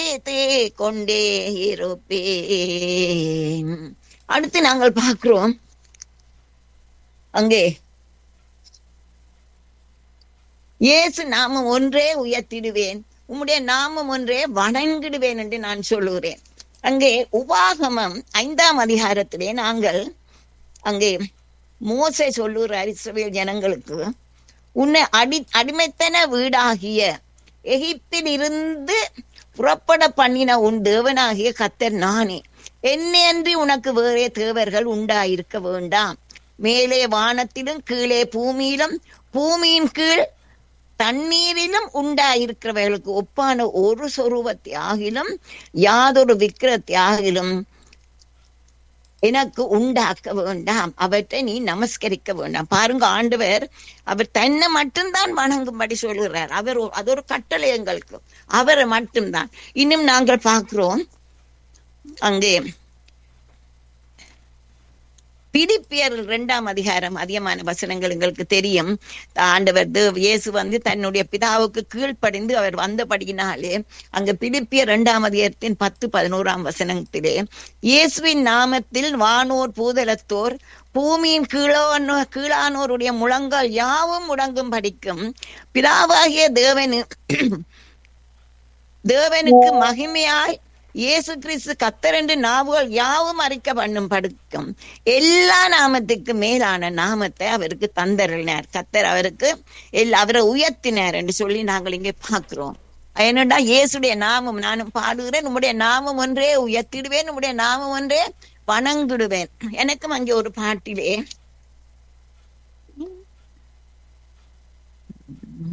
துதித்து கொண்டே இருப்பேன் அடுத்து நாங்கள் பார்க்கிறோம் அங்கே இயேசு நாமம் ஒன்றே உயர்த்திடுவேன் உம்முடைய நாமம் ஒன்றே வணங்கிடுவேன் என்று நான் சொல்லுகிறேன் அங்கே உபாகமம் ஐந்தாம் அதிகாரத்திலே நாங்கள் அங்கே மோசே சொல்லுகிறார் இஸ்ரவேல் ஜனங்களுக்கு உன்னை அடி அடிமைத்தன வீடாகிய எகிப்தில் இருந்து புறப்பட பண்ணின உன் தேவனாகிய கத்தர் நானே என்னையன்றி உனக்கு வேறே தேவர்கள் உண்டாயிருக்க வேண்டாம் மேலே வானத்திலும் கீழே பூமியிலும் பூமியின் கீழ் தண்ணீரிலும் உண்டாயிருக்கிறவர்களுக்கு ஒப்பான ஒரு சொரூபத்தை ஆகிலும் யாதொரு விக்கிரத்தை ஆகிலும் எனக்கு உண்டாக்க வேண்டாம் அவற்றை நீ நமஸ்கரிக்க வேண்டாம் பாருங்க ஆண்டவர் அவர் தன்னை மட்டும்தான் வணங்கும்படி சொல்கிறார் அவர் ஒரு- அது ஒரு கட்டளை எங்களுக்கு அவரை மட்டும்தான் இன்னும் நாங்கள் பார்க்கிறோம் அங்கே பிலிப்பியர் இரண்டாம் அதிகாரம் அதிகமான வசனங்கள் எங்களுக்கு தெரியும் ஆண்டவர் தேவ இயேசு வந்து தன்னுடைய பிதாவுக்கு கீழ்ப்படிந்து அவர் வந்தபடியினாலே அங்க பிலிப்பியர் இரண்டாம் அதிகாரத்தின் பத்து பதினோராம் வசனத்திலே இயேசுவின் நாமத்தில் வானோர் பூதலத்தோர் பூமியின் கீழானோ கீழானோருடைய முழங்கால் யாவும் முடங்கும் படிக்கும் பிதாவாகிய தேவனு தேவனுக்கு மகிமையாய் இயேசு கிறிஸ்து கத்தர் என்று நாவுகள் யாவும் அறிக்க பண்ணும் படுக்கும் எல்லா நாமத்துக்கு மேலான நாமத்தை அவருக்கு தந்தருளினார் கத்தர் அவருக்கு எல்லா அவரை உயர்த்தினார் என்று சொல்லி நாங்கள் இங்கே பார்க்கிறோம் என்னடா இயேசுடைய நாமம் நானும் பாடுகிறேன் உம்முடைய நாமம் ஒன்றே உயர்த்திடுவேன் உம்முடைய நாமம் ஒன்றே வணங்கிடுவேன் எனக்கும் அங்கே ஒரு பாட்டிலே